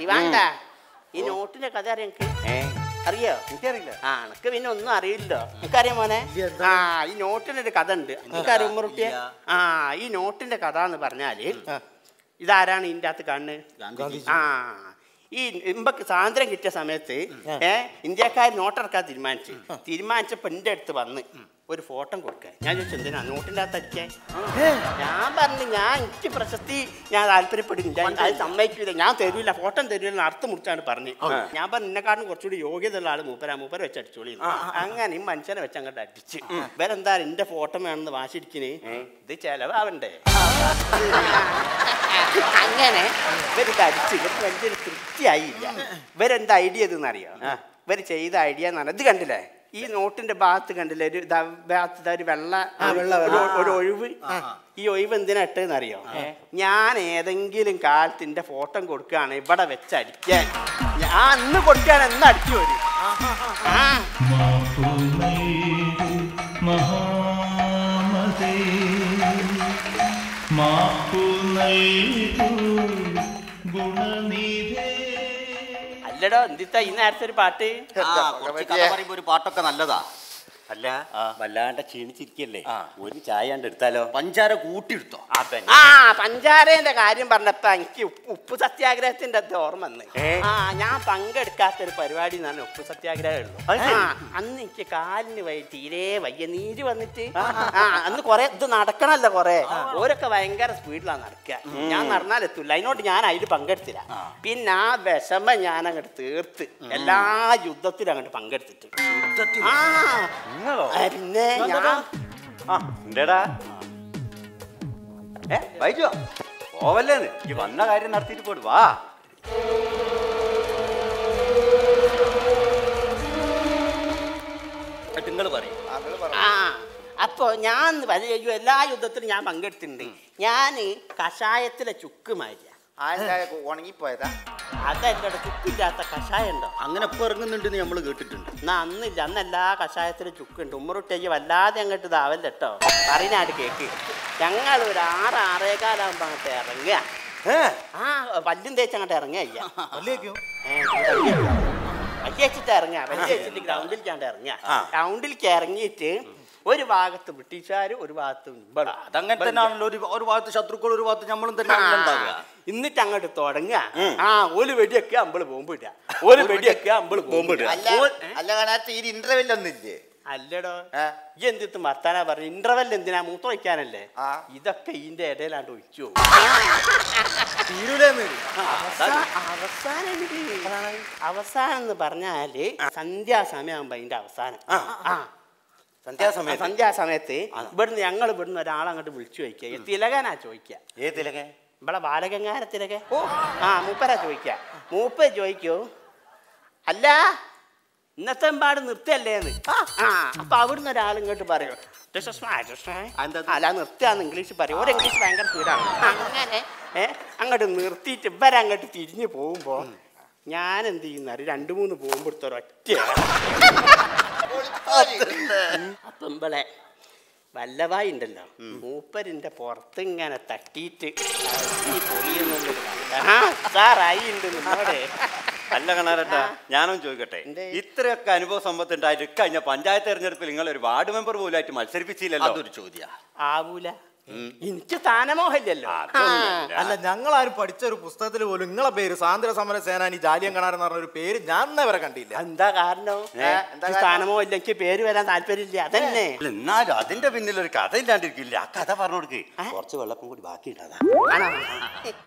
ശിവാണ്ട ഈ നോട്ടിന്റെ കഥ അറിയാം എനിക്ക് ഏ അറിയോ എനിക്കറിയില്ല ആ എനക്ക് പിന്നെ ഒന്നും അറിയില്ലോ എനിക്കറിയാം മോനെ ആ ഈ നോട്ടിനൊരു കഥ ഉണ്ട് എനിക്കറിയാം ഉമ്മറുട്ടിയെ ആ ഈ നോട്ടിന്റെ കഥ എന്ന് പറഞ്ഞാല് ഇതാരാണ് ഇതിന്റെ അകത്ത് കാണുന്നത് ആ ഈ ഇമ്പക്ക് സ്വാതന്ത്ര്യം കിട്ടിയ സമയത്ത് ഏ ഇന്ത്യക്കാർ നോട്ടിറക്കാൻ തീരുമാനിച്ചു തീരുമാനിച്ചപ്പോ എന്റെ അടുത്ത് വന്ന് ഒരു ഫോട്ടോ കൊടുക്കാൻ ഞാൻ ചോദിച്ചു എന്തിനാ നോട്ടിന്റെ അകത്ത് അടിക്കാൻ ഞാൻ പറഞ്ഞു ഞാൻ എനിക്ക് പ്രശസ്തി ഞാൻ താല്പര്യപ്പെടുന്നില്ല അത് സമ്മതിക്കില്ല ഞാൻ തരൂല ഫോട്ടോ തരൂല അർത്ഥം മുറിച്ചാണ് പറഞ്ഞു ഞാൻ പറഞ്ഞു എന്നെക്കാട്ടും കുറച്ചുകൂടി യോഗ്യത ഉള്ള ആള് മൂപ്പര മൂപ്പര വെച്ച് അടിച്ചോളി അങ്ങനെ ഈ മനുഷ്യനെ വെച്ച് അങ്ങോട്ട് അടിച്ച് ഇവരെന്താ എന്റെ ഫോട്ടോ വേണമെന്ന് വാശിരിക്കണേ ഇത് ചെലവാവണ്ടേ അങ്ങനെ ഇവർക്ക് അടിച്ച് ഇവർക്ക് വലിയൊരു തൃപ്തിയായില്ല ഇവരെന്താ ഐഡിയ ഇതെന്നറിയോ ഇവര് ചെയ്ത ഐഡിയ എന്ന് പറഞ്ഞാൽ ഇത് കണ്ടില്ലേ ഈ നോട്ടിന്റെ ഭാഗത്ത് കണ്ടില്ലേ ഒരു ദാ ഭാഗത്ത് ദാ ഒരു വെള്ള ഒരു- ഒരു ഒഴിവ് ഈ ഒഴിവ് എന്തിനാ ഇട്ടെന്ന് അറിയോ ഞാൻ ഏതെങ്കിലും കാലത്ത് എന്റെ ഫോട്ടോ കൊടുക്കുകയാണ് ഇവിടെ വെച്ച് അടിക്കാൻ ഞാൻ അന്ന് കൊടുക്കുകയാണ് എന്ന് അടിച്ചു വരും ആ മഹാമതേ മാപ്പു നൽകൂ ഗുണനിധേ അല്ലടോ എന്തിത്താ ഈ നേരത്തെ ഒരു പാട്ട് ആ, കുറച്ച് കഥ പറയുമ്പോ ഒരു പാട്ടൊക്കെ നല്ലതാ അല്ല വല്ലാണ്ട് ക്ഷീണിച്ചിരിക്കല്ലേ ഒരു ചായ കണ്ട് എടുത്താലോ പഞ്ചാര കൂട്ടിയെടുത്തോ ആ പഞ്ചാരേന്റെ കാര്യം പറഞ്ഞപ്പോ എനിക്ക് ഉപ്പ് ഉപ്പ് സത്യാഗ്രഹത്തിന്റെ അത് ഓർമ്മ വന്ന് ആ ഞാൻ പങ്കെടുക്കാത്ത ഒരു പരിപാടി എന്ന് പറഞ്ഞ ഉപ്പ് സത്യാഗ്രഹം ഉള്ളു ആ അന്ന് എനിക്ക് കാലിന് വൈ തീരെ വയ്യ നീര് വന്നിട്ട് ആ അന്ന് കൊറേ ഇത് നടക്കണല്ലോ കൊറേ ഓരൊക്കെ ഭയങ്കര സ്പീഡിലാണ് നടക്കുക ഞാൻ നടന്നാൽ എത്തൂല അതിനോട് ഞാൻ അതിൽ പങ്കെടുത്തില്ല പിന്നെ ആ വിഷമ ഞാൻ അങ്ങോട്ട് തീർത്ത് എല്ലാ യുദ്ധത്തിലും അങ്ങോട്ട് പങ്കെടുത്തിട്ട് ആ നിങ്ങളോ ആ, പിന്നെ ഞാൻ ആ എന്തേടാ ഏ വൈജോ പോവല്ലേന്ന് ഈ വന്ന കാര്യം നടത്തിയിട്ട് പോട് വാ നിങ്ങൾ പറയും ആ അപ്പോ ഞാൻ വലിയ എല്ലാ യുദ്ധത്തിലും ഞാൻ പങ്കെടുത്തിട്ടുണ്ട് ഞാൻ കഷായത്തിലെ ചുക്ക് മാരിയ ഉണങ്ങിപ്പോയതാ അതല്ലട ചുക്കില്ലാത്ത കഷായം ഉണ്ടോ അങ്ങനെ ഇപ്പൊ ഇറങ്ങുന്നുണ്ടെന്ന് നമ്മൾ കേട്ടിട്ടുണ്ട് എന്നാ അന്നില്ല അന്ന് എല്ലാ കഷായത്തിലും ചുക്കുണ്ട് ഉമ്മറുട്ടയ്ക്ക് വല്ലാതെ അങ്ങോട്ട് ഇതാവല്ല കേട്ടോ പറയുന്നായിട്ട് കേക്ക് ഞങ്ങൾ ഒരു ആറ് ആറേകാലാകുമ്പോ അങ്ങോട്ട് ഇറങ്ങുക ആ പല്ലും തേച്ച് അങ്ങോട്ട് ഇറങ്ങുക അയ്യ വലിയ വെച്ചിട്ട് ഇറങ്ങുക വലിയ വെച്ചിട്ട് ഗ്രൗണ്ടിലേക്കാണ്ട് ഇറങ്ങുക ഗ്രൗണ്ടിലേക്ക് ഇറങ്ങിയിട്ട് ഒരു ഭാഗത്ത് ബ്രിട്ടീഷുകാർ ഒരു ഭാഗത്ത് ഇമ്പളും. അതങ്ങനെ തന്നെയാണല്ലോ ഒരു ഒരു ഭാഗത്ത് ശത്രുക്കൾ ഒരു ഭാഗത്ത് നമ്മളും തന്നെ ഉണ്ടാവുക എന്നിട്ട് അങ്ങോട്ട് തുടങ്ങുക ആ ഒരു വെടിയൊക്കെ അമ്പള് ബോംബ് ഇടുക ഒരു വെടിയൊക്കെ അമ്പള് ബോംബ് ഇടുക അല്ല അല്ല കാണാത്ത ഈ ഇന്റർവെൽ ഒന്നില്ലേ അല്ലടോ ഏ? ഈ എന്തിട്ട് വർത്താനാ പറഞ്ഞു ഇന്റർവെൽ എന്തിനാ മൂത്ര വയ്ക്കാനല്ലേ ആ. ഇതൊക്കെ ഇതിന്റെ ഇടയിലാണ്ട് ഒഴിച്ചു പോകും. തീരൂലെന്ന് അവസാ- അവസാനം ഇത് അവസാനം എന്ന് പറഞ്ഞാല് സന്ധ്യാസമയമാകുമ്പോ അതിന്റെ അവസാനം ആ സന്ധ്യാസമയത്ത് സന്ധ്യാസമയത്ത് ഇവിടുന്ന് ഞങ്ങൾ ഇവിടുന്ന് ഒരാളെ അങ്ങോട്ട് വിളിച്ചു ചോദിക്കുക തിലകനാ ചോദിക്കുക ഏതിലൊക്കെ ഇവിടെ ബാലഗംഗാരത്തിലൊക്കെ ആ മൂപ്പരാ ചോദിക്കുക മൂപ്പ ചോദിക്കൂ അല്ല ഇന്നത്തെ പാട് നിർത്തിയല്ലേന്ന് ആ അപ്പൊ അവിടുന്ന് ഒരാൾ ഇങ്ങോട്ട് പറയും "This is my- this is my-" അല്ല നിർത്തിയാന്ന് ഇംഗ്ലീഷ് പറയും ഒരു ഇംഗ്ലീഷ് ഭയങ്കര സ്പീഡാണ് അങ്ങനെ ഏ അങ്ങോട്ട് നിർത്തിയിട്ട് ഇവരങ്ങോട്ട് തിരിഞ്ഞു പോകുമ്പോ ഞാൻ എന്ത് ചെയ്യുന്ന രണ്ടു മൂന്ന് പോകുമ്പോ ഒറ്റ അപ്പം ഇമ്പളെ വല്ലവായി ഉണ്ടല്ലോ മൂപ്പരിന്റെ പുറത്ത് ഇങ്ങനെ തട്ടിയിട്ട് ഈ പൊളിയെന്നുള്ളത് ആ സാറായി ഉണ്ട് നിന്നോടെ അല്ല കണാരട്ടാ ഞാനും ചോദിക്കട്ടെ എന്തേ? ഇത്രയൊക്കെ അനുഭവ സമ്പത്ത് ഉണ്ടായിട്ട് കഴിഞ്ഞ പഞ്ചായത്ത് തെരഞ്ഞെടുപ്പിൽ നിങ്ങൾ ഒരു വാർഡ് മെമ്പർ പോലും ആയിട്ട് മത്സരിപ്പിച്ചില്ലല്ലോ അതൊരു ചോദ്യ ആവൂല എനിക്ക് സ്ഥാനമോഹമില്ലല്ലോ അതൊന്നുമില്ല. അല്ല ഞങ്ങൾ ആരും പഠിച്ച ഒരു പുസ്തകത്തിൽ പോലും നിങ്ങളെ പേര് സ്വാതന്ത്ര്യ സമര സേനാനി ജാലിയം കണാരെന്ന് പറഞ്ഞ ഒരു പേര് ഞാൻ ഇന്നേ വരെ കണ്ടില്ല എന്താ കാരണം എന്താ ഈ സ്ഥാനമോ ഇല്ല എനിക്ക് പേര് വരാൻ താല്പര്യമില്ല അതന്നെ അല്ല, എന്നാലും അതിന്റെ പിന്നിൽ ഒരു കഥ ഇല്ലാണ്ടിരിക്കില്ല ആ കഥ പറഞ്ഞു കൊടുക്ക് കുറച്ച് വെള്ളപ്പം കൂടി ബാക്കിയുണ്ടതാ ആണോ